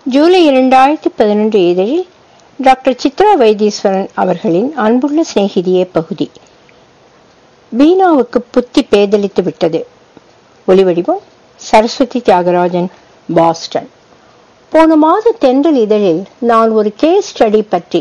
ஜூலை இரண்டாயிரத்தி பதினொன்று இதழில் டாக்டர் சித்ரா வைத்தீஸ்வரன் அவர்களின் அன்புள்ள சிநேகிதியே பகுதி பீனாவுக்கு புத்தி பேதலித்து விட்டது ஒளிவடிவம் சரஸ்வதி தியாகராஜன் பாஸ்டன் போன மாத தென்றல் இதழில் நான் ஒரு கேஸ் ஸ்டடி பற்றி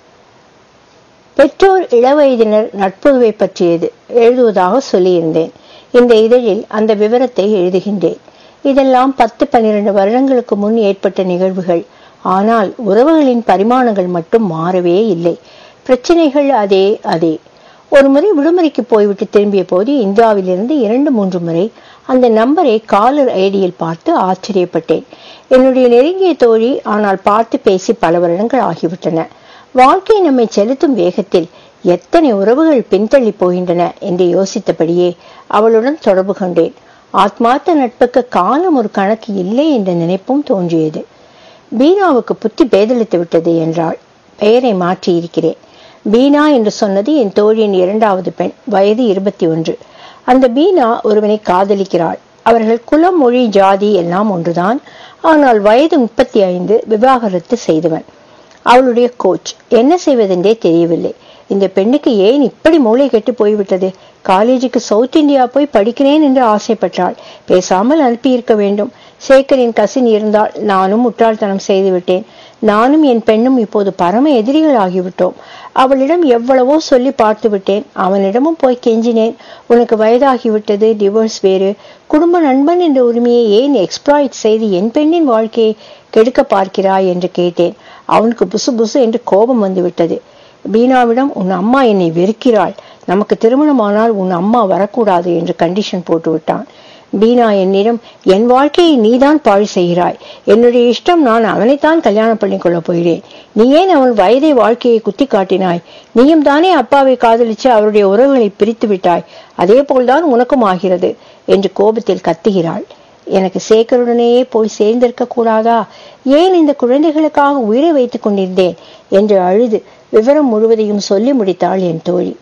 பெற்றோர் இளவயதினர் நட்புறவை பற்றியது எழுதுவதாக சொல்லியிருந்தேன் இந்த இதழில் அந்த விவரத்தை எழுதுகின்றேன் இதெல்லாம் பத்து பன்னிரண்டு வருடங்களுக்கு முன் ஏற்பட்ட நிகழ்வுகள் ஆனால் உறவுகளின் பரிமாணங்கள் மட்டும் மாறவே இல்லை பிரச்சனைகள் அதே அதே ஒரு முறை விடுமுறைக்கு போய்விட்டு திரும்பிய போது இந்தியாவிலிருந்து இரண்டு மூன்று முறை அந்த நம்பரை காலர் ஐடியில் பார்த்து ஆச்சரியப்பட்டேன் என்னுடைய நெருங்கிய தோழி ஆனால் பார்த்து பேசி பல வருடங்கள் ஆகிவிட்டன வாழ்க்கை நம்மை செலுத்தும் வேகத்தில் எத்தனை உறவுகள் பின்தள்ளி போகின்றன என்று யோசித்தபடியே அவளுடன் தொடர்பு கொண்டேன் ஆத்மார்த்த நட்புக்கு காலம் ஒரு கணக்கு இல்லை என்ற நினைப்பும் தோன்றியது பீனாவுக்கு புத்தி பேதலித்து விட்டது என்றாள் பெயரை மாற்றி இருக்கிறேன் பீனா என்று சொன்னது என் தோழியின் இரண்டாவது பெண் வயது இருபத்தி ஒன்று அந்த பீனா ஒருவனை காதலிக்கிறாள் அவர்கள் குலம் மொழி ஜாதி எல்லாம் ஒன்றுதான் ஆனால் வயது முப்பத்தி ஐந்து விவாகரத்து செய்தவன் அவளுடைய கோச் என்ன செய்வதென்றே தெரியவில்லை இந்த பெண்ணுக்கு ஏன் இப்படி மூளை கெட்டு போய்விட்டது காலேஜுக்கு சவுத் இந்தியா போய் படிக்கிறேன் என்று ஆசைப்பட்டாள் பேசாமல் அனுப்பியிருக்க வேண்டும் சேகரின் கசின் இருந்தால் நானும் முட்டாள்தனம் செய்துவிட்டேன் நானும் என் பெண்ணும் இப்போது பரம எதிரிகள் ஆகிவிட்டோம் அவளிடம் எவ்வளவோ சொல்லி பார்த்து விட்டேன் அவனிடமும் போய் கெஞ்சினேன் உனக்கு வயதாகிவிட்டது டிவோர்ஸ் வேறு குடும்ப நண்பன் என்ற உரிமையை ஏன் எக்ஸ்ப்ளாய்ட் செய்து என் பெண்ணின் வாழ்க்கையை கெடுக்க பார்க்கிறாய் என்று கேட்டேன் அவனுக்கு புசு புசு என்று கோபம் வந்துவிட்டது பீனாவிடம் உன் அம்மா என்னை வெறுக்கிறாள் நமக்கு திருமணமானால் உன் அம்மா வரக்கூடாது என்று கண்டிஷன் போட்டு விட்டான் பீனா என்னிடம் என் வாழ்க்கையை நீதான் பாழ் செய்கிறாய் என்னுடைய இஷ்டம் நான் அவனைத்தான் கல்யாணம் பண்ணி கொள்ளப் போகிறேன் நீ ஏன் அவன் வயதை வாழ்க்கையை குத்தி காட்டினாய் நீயும் தானே அப்பாவை காதலிச்சு அவருடைய உறவுகளை பிரித்து விட்டாய் அதே போல்தான் உனக்கும் ஆகிறது என்று கோபத்தில் கத்துகிறாள் எனக்கு சேகருடனேயே போய் சேர்ந்திருக்க கூடாதா ஏன் இந்த குழந்தைகளுக்காக உயிரை வைத்துக் கொண்டிருந்தேன் என்று அழுது விவரம் முழுவதையும் சொல்லி முடித்தாள் என் தோழி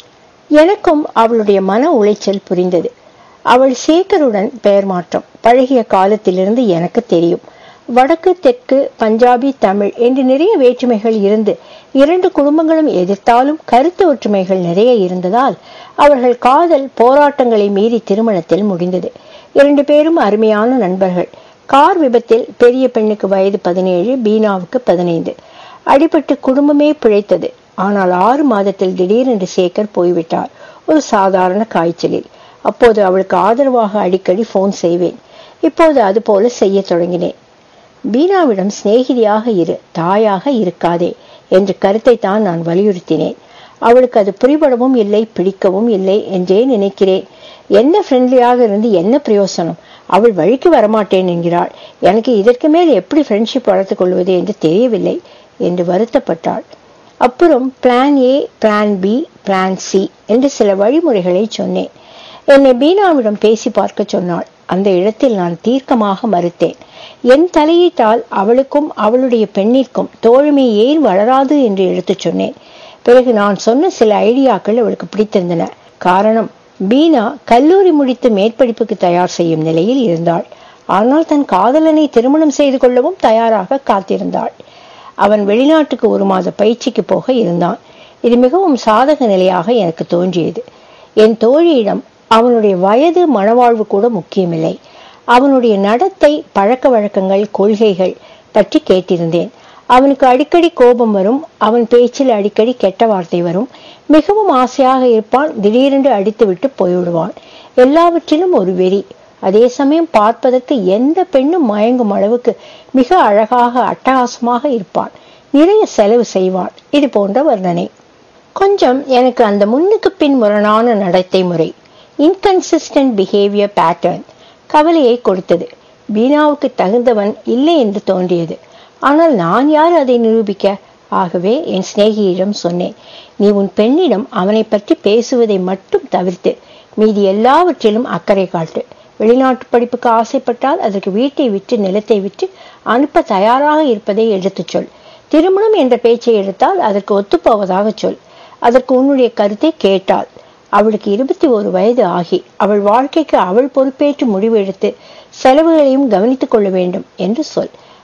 எனக்கும் அவளுடைய மன உளைச்சல் புரிந்தது அவள் சேகருடன் பெயர் மாற்றம் பழகிய காலத்திலிருந்து எனக்கு தெரியும் வடக்கு தெற்கு பஞ்சாபி தமிழ் என்று நிறைய வேற்றுமைகள் இருந்து இரண்டு குடும்பங்களும் எதிர்த்தாலும் கருத்து ஒற்றுமைகள் நிறைய இருந்ததால் அவர்கள் காதல் போராட்டங்களை மீறி திருமணத்தில் முடிந்தது இரண்டு பேரும் அருமையான நண்பர்கள் கார் விபத்தில் பெரிய பெண்ணுக்கு வயது பதினேழு பீனாவுக்கு பதினைந்து அடிபட்டு குடும்பமே பிழைத்தது ஆனால் ஆறு மாதத்தில் திடீரென்று சேகர் போய்விட்டார் ஒரு சாதாரண காய்ச்சலில் அப்போது அவளுக்கு ஆதரவாக அடிக்கடி போன் செய்வேன் இப்போது அது போல செய்ய தொடங்கினேன் பீனாவிடம் சிநேகிதியாக இரு தாயாக இருக்காதே என்ற கருத்தை தான் நான் வலியுறுத்தினேன் அவளுக்கு அது புரிபடவும் இல்லை பிடிக்கவும் இல்லை என்றே நினைக்கிறேன் என்ன ஃப்ரெண்ட்லியாக இருந்து என்ன பிரயோசனம் அவள் வழிக்கு வரமாட்டேன் என்கிறாள் எனக்கு இதற்கு மேல் எப்படி ஃப்ரெண்ட்ஷிப் வளர்த்துக் கொள்வது என்று தெரியவில்லை என்று வருத்தப்பட்டாள் அப்புறம் plan A plan B plan C என்று சில வழிமுறைகளை சொன்னேன் என்னை பீனாவிடம் பேசி பார்க்க சொன்னாள் அந்த இடத்தில் நான் தீர்க்கமாக மறுத்தேன் என் தலையீட்டால் அவளுக்கும் அவளுடைய பெண்ணிற்கும் தோழமை ஏன் வளராது என்று எடுத்துச் சொன்னேன் பிறகு நான் சொன்ன சில ஐடியாக்கள் அவளுக்கு பிடித்திருந்தன காரணம் பீனா கல்லூரி முடித்து மேற்படிப்புக்கு தயார் செய்யும் நிலையில் இருந்தாள் ஆனால் தன் காதலனை திருமணம் செய்து கொள்ளவும் தயாராக காத்திருந்தாள் அவன் வெளிநாட்டுக்கு ஒரு மாத பயிற்சிக்கு போக இருந்தான் இது மிகவும் சாதக நிலையாக எனக்கு தோன்றியது என் தோழியிடம் அவனுடைய வயது மனவாழ்வு கூட முக்கியமில்லை அவனுடைய நடத்தை பழக்க வழக்கங்கள் கொள்கைகள் பற்றி கேட்டிருந்தேன் அவனுக்கு அடிக்கடி கோபம் வரும் அவன் பேச்சில் அடிக்கடி கெட்ட வார்த்தை வரும் மிகவும் ஆசையாக இருப்பான் திடீரென்று அடித்துவிட்டு போய்விடுவான் எல்லாவற்றிலும் ஒரு வெறி அதே சமயம் பார்ப்பதற்கு எந்த பெண்ணும் மயங்கும் அளவுக்கு மிக அழகாக அட்டகாசமாக இருப்பான் நிறைய செலவு செய்வான் இது போன்ற வர்ணனை கொஞ்சம் எனக்கு அந்த முன்னுக்கு பின் முரணான நடத்தை முறை இன்கன்சிஸ்டன்ட் பிஹேவியர் பேட்டர்ன் கவலையை கொடுத்தது பீனாவுக்கு தகுந்தவன் இல்லை என்று தோன்றியது ஆனால் நான் யார் அதை நிரூபிக்க ஆகவே என் சிநேகியிடம் சொன்னேன் நீ உன் பெண்ணிடம் அவனை பற்றி பேசுவதை மட்டும் தவிர்த்து மீதி எல்லாவற்றிலும் அக்கறை காட்டு வெளிநாட்டு படிப்புக்கு ஆசைப்பட்டால் அதற்கு வீட்டை விட்டு நிலத்தை விட்டு அனுப்ப தயாராக இருப்பதை எடுத்துச் சொல் திருமணம் என்ற பேச்சை எடுத்தால் அதற்கு ஒத்துப்போவதாக சொல் அதற்கு உன்னுடைய கருத்தை கேட்டாள் அவளுக்கு இருபத்தி ஒரு வயது ஆகி அவள் வாழ்க்கைக்கு அவள் பொறுப்பேற்று முடிவு எடுத்து செலவுகளையும் கவனித்துக் கொள்ள வேண்டும் என்று சொல்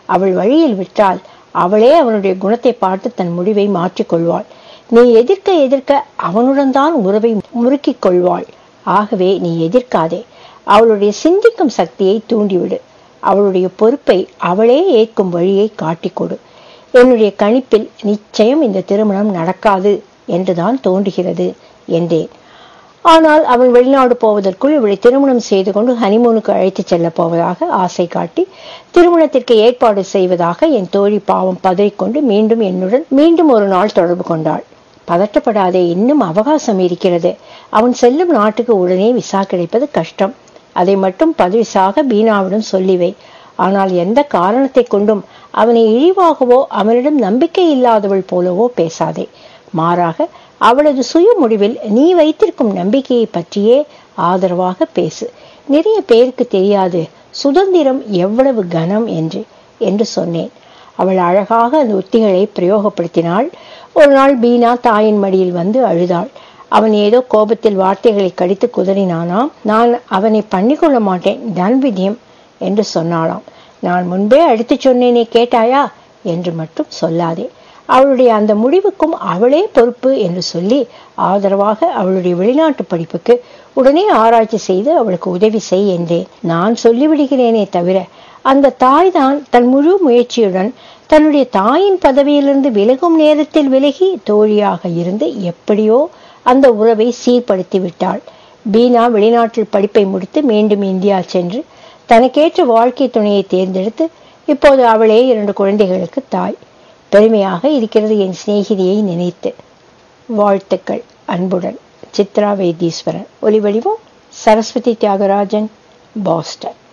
அவள் வழியில் விட்டால் அவளே அவனுடைய குணத்தை பார்த்து தன் முடிவை மாற்றிக்கொள்வாள் நீ எதிர்க்க எதிர்க்க அவனுடன் தான் உறவை முறுக்கிக் கொள்வாள் ஆகவே நீ எதிர்க்காதே அவளுடைய சிந்திக்கும் சக்தியை தூண்டிவிடு அவளுடைய பொறுப்பை அவளே ஏற்கும் வழியை காட்டிக் கொடு என்னுடைய கணிப்பில் நிச்சயம் இந்த திருமணம் நடக்காது என்றுதான் தோன்றுகிறது என்றேன் ஆனால் அவன் வெளிநாடு போவதற்குள் இவளை திருமணம் செய்து கொண்டு ஹனிமூனுக்கு அழைத்துச் செல்லப் போவதாக ஆசை காட்டி திருமணத்திற்கு ஏற்பாடு செய்வதாக என் தோழி பாவம் பதறிக்கொண்டு மீண்டும் என்னுடன் மீண்டும் ஒரு நாள் தொடர்பு கொண்டாள் பதட்டப்படாதே இன்னும் அவகாசம் இருக்கிறது அவன் செல்லும் நாட்டுக்கு உடனே விசா கிடைப்பது கஷ்டம் அதை மட்டும் பதவிசாக பீனாவிடம் சொல்லிவை ஆனால் எந்த காரணத்தை கொண்டும் அவனை இழிவாகவோ அவனிடம் நம்பிக்கை இல்லாதவள் போலவோ பேசாதே மாறாக அவளது சுய முடிவில் நீ வைத்திருக்கும் நம்பிக்கையை பற்றியே ஆதரவாக பேசு நிறைய பேருக்கு தெரியாது சுதந்திரம் எவ்வளவு கனம் என்று என்று சொன்னேன் அவள் அழகாக அந்த உத்திகளை பிரயோகப்படுத்தினாள் ஒரு நாள் பீனா தாயின் மடியில் வந்து அழுதாள் அவன் ஏதோ கோபத்தில் வார்த்தைகளை கடித்து குதறினானாம் நான் அவனை பண்ணிக்கொள்ள மாட்டேன் டன் விதியம் என்று சொன்னாளாம் நான் முன்பே அடித்துச் சொன்னேனே கேட்டாயா என்று மட்டும் சொல்லாதே அவளுடைய அந்த முடிவுக்கும் அவளே பொறுப்பு என்று சொல்லி ஆதரவாக அவளுடைய வெளிநாட்டு படிப்புக்கு உடனே ஆராய்ச்சி செய்து அவளுக்கு உதவி செய் என்றேன் நான் சொல்லிவிடுகிறேனே தவிர அந்த தாய் தான் தன் முழு முயற்சியுடன் தன்னுடைய தாயின் பதவியிலிருந்து விலகும் நேரத்தில் விலகி தோழியாக இருந்து எப்படியோ அந்த உறவை சீர்படுத்தி விட்டாள் பீனா வெளிநாட்டில் படிப்பை முடித்து மீண்டும் இந்தியா சென்று தனக்கேற்ற வாழ்க்கை துணையை தேர்ந்தெடுத்து இப்போது அவளே இரண்டு குழந்தைகளுக்கு தாய் பெருமையாக இருக்கிறது என் சிநேகிதியை நினைத்து வாழ்த்துக்கள் அன்புடன் சித்ரா வைத்தீஸ்வரன் ஒலிவடிவம் சரஸ்வதி தியாகராஜன் பாஸ்டன்